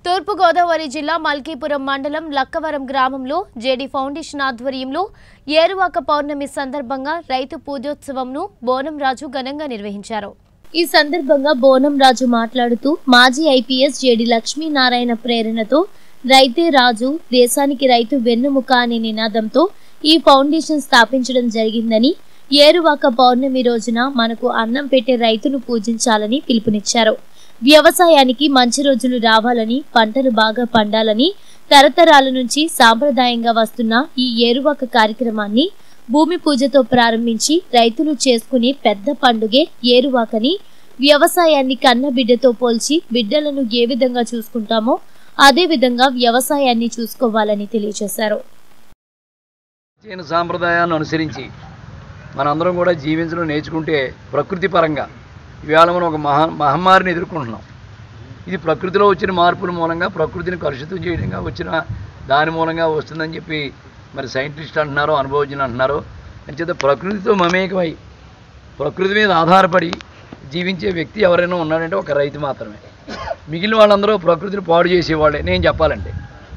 తూర్పుగోదావరి జిల్లా మల్కీపురం మండలం లక్కవరం గ్రామంలో జేడీ ఫౌండేషన్ ఆధ్వర్యంలో ఏరువాక పౌర్ణమి సందర్భంగా రైతు పూజోత్సవంను బోనం రాజు ఘనంగా నిర్వహించారు ఈ సందర్భంగా బోనం రాజు మాట్లాడుతూ మాజీ ఐపీఎస్ జేడి లక్ష్మీనారాయణ ప్రేరణతో రైతే రాజు దేశానికి రైతు వెన్నుముక అనే నినాదంతో ఈ ఫౌండేషన్ స్థాపించడం జరిగిందని ఏరువాక పౌర్ణమి రోజున మనకు అన్నం పెట్టే రైతును పూజించాలని పిలుపునిచ్చారు వ్యవసాయానికి మంచి రోజులు రావాలని పంటలు బాగా పండాలని తరతరాల నుంచి సాంప్రదాయంగా వస్తున్న ఈ ఏరువాక కార్యక్రమాన్ని భూమి పూజతో ప్రారంభించి రైతులు చేసుకునే పెద్ద పండుగే ఏరువాకని వ్యవసాయాన్ని కన్న బిడ్డతో పోల్చి బిడ్డలను ఏ విధంగా చూసుకుంటామో అదే విధంగా వ్యవసాయాన్ని చూసుకోవాలని తెలియజేశారు ప్రాచీన సాంప్రదాయాన్ని అనుసరించి మనందరం కూడా జీవించడం నేర్చుకుంటే ప్రకృతి పరంగా ఇవాళ మనం ఒక మహా మహమ్మారిని ఎదుర్కొంటున్నాం ఇది ప్రకృతిలో వచ్చిన మార్పుల మూలంగా ప్రకృతిని కలుషితం చేయడంగా వచ్చిన దాని మూలంగా వస్తుందని చెప్పి మరి సైంటిస్ట్ అంటున్నారు అనుభవజ్ఞులు అంటున్నారు అంచేత ప్రకృతితో మమేకమై ప్రకృతి మీద ఆధారపడి జీవించే వ్యక్తి ఎవరైనా ఉన్నాడంటే ఒక రైతు మాత్రమే మిగిలిన వాళ్ళందరూ ప్రకృతిని పాడు చేసేవాళ్ళే నేను చెప్పాలంటే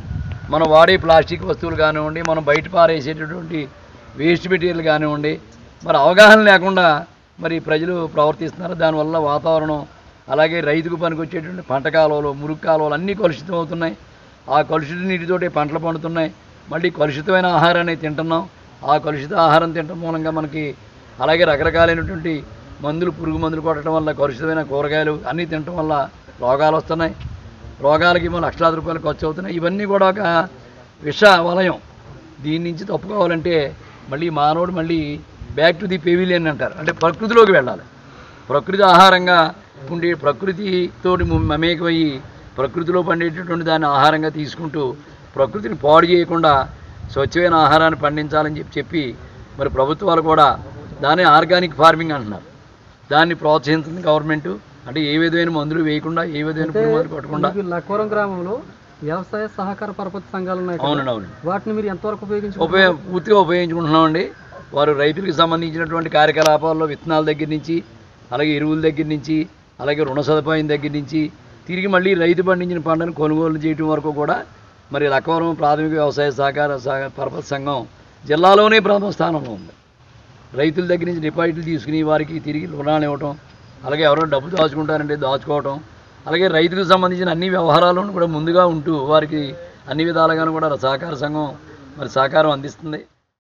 మనం వాడే ప్లాస్టిక్ వస్తువులు కానివ్వండి మనం బయట పారేసేటటువంటి వేస్ట్ మెటీరియల్ కానివ్వండి మరి అవగాహన లేకుండా మరి ప్రజలు ప్రవర్తిస్తున్నారు దానివల్ల వాతావరణం అలాగే రైతుకు పనికొచ్చేటువంటి పంట కాలువలు మురుగు కాలువలు అన్నీ కలుషితం అవుతున్నాయి ఆ కలుషిత నీటితోటే పంటలు పండుతున్నాయి మళ్ళీ కలుషితమైన ఆహారాన్ని తింటున్నాం ఆ కలుషిత ఆహారం తినడం మూలంగా మనకి అలాగే రకరకాలైనటువంటి మందులు పురుగు మందులు కొట్టడం వల్ల కలుషితమైన కూరగాయలు అన్నీ తినడం వల్ల రోగాలు వస్తున్నాయి రోగాలకి మన లక్షలాది రూపాయలు ఖర్చు అవుతున్నాయి ఇవన్నీ కూడా ఒక విష వలయం దీని నుంచి తప్పుకోవాలంటే మళ్ళీ మానవుడు మళ్ళీ బ్యాక్ టు ది పెవిలియన్ అంటారు అంటే ప్రకృతిలోకి వెళ్ళాలి ప్రకృతి ఆహారంగా ఉండే ప్రకృతితోటి ము- మమేకమయ్యి ప్రకృతిలో పండేటటువంటి దాన్ని ఆహారంగా తీసుకుంటూ ప్రకృతిని పాడు చేయకుండా స్వచ్ఛమైన ఆహారాన్ని పండించాలని చెప్పి చెప్పి మరి ప్రభుత్వాలు కూడా దాన్ని ఆర్గానిక్ ఫార్మింగ్ అంటున్నారు దాన్ని ప్రోత్సహించింది గవర్నమెంట్ అంటే ఏ విధమైన మందులు వేయకుండా ఏ విధమైన పురుగు మందులు కొట్టకుండా మీకు లక్కవరం గ్రామంలో వ్యవసాయ సహకార పరపతి సంఘాలు ఉన్నాయి కదా. అవునండి అవునండి వాటిని మీరు ఎంతవరకు ఉపయోగించుకుంటారు ఉపయోగ పూర్తిగా ఉపయోగించుకుంటున్నామండి వారు రైతులకు సంబంధించినటువంటి కార్యకలాపాల్లో విత్తనాల దగ్గర నుంచి అలాగే ఎరువుల దగ్గర నుంచి అలాగే రుణ సదుపాయం దగ్గర నుంచి తిరిగి మళ్ళీ రైతు పండించిన పంటను కొనుగోలు చేయడం వరకు కూడా మరి లక్కవరం ప్రాథమిక వ్యవసాయ సహకార సహ పరపతి సంఘం జిల్లాలోనే ప్రథమ స్థానంలో ఉంది రైతుల దగ్గర నుంచి డిపాజిట్లు తీసుకుని వారికి తిరిగి రుణాలు ఇవ్వటం అలాగే ఎవరో డబ్బు దాచుకుంటారంటే దాచుకోవటం అలాగే రైతులకు సంబంధించిన అన్ని వ్యవహారాలను కూడా ముందుగా ఉంటూ వారికి అన్ని విధాలుగాను కూడా సహకార సంఘం మరి సహకారం అందిస్తుంది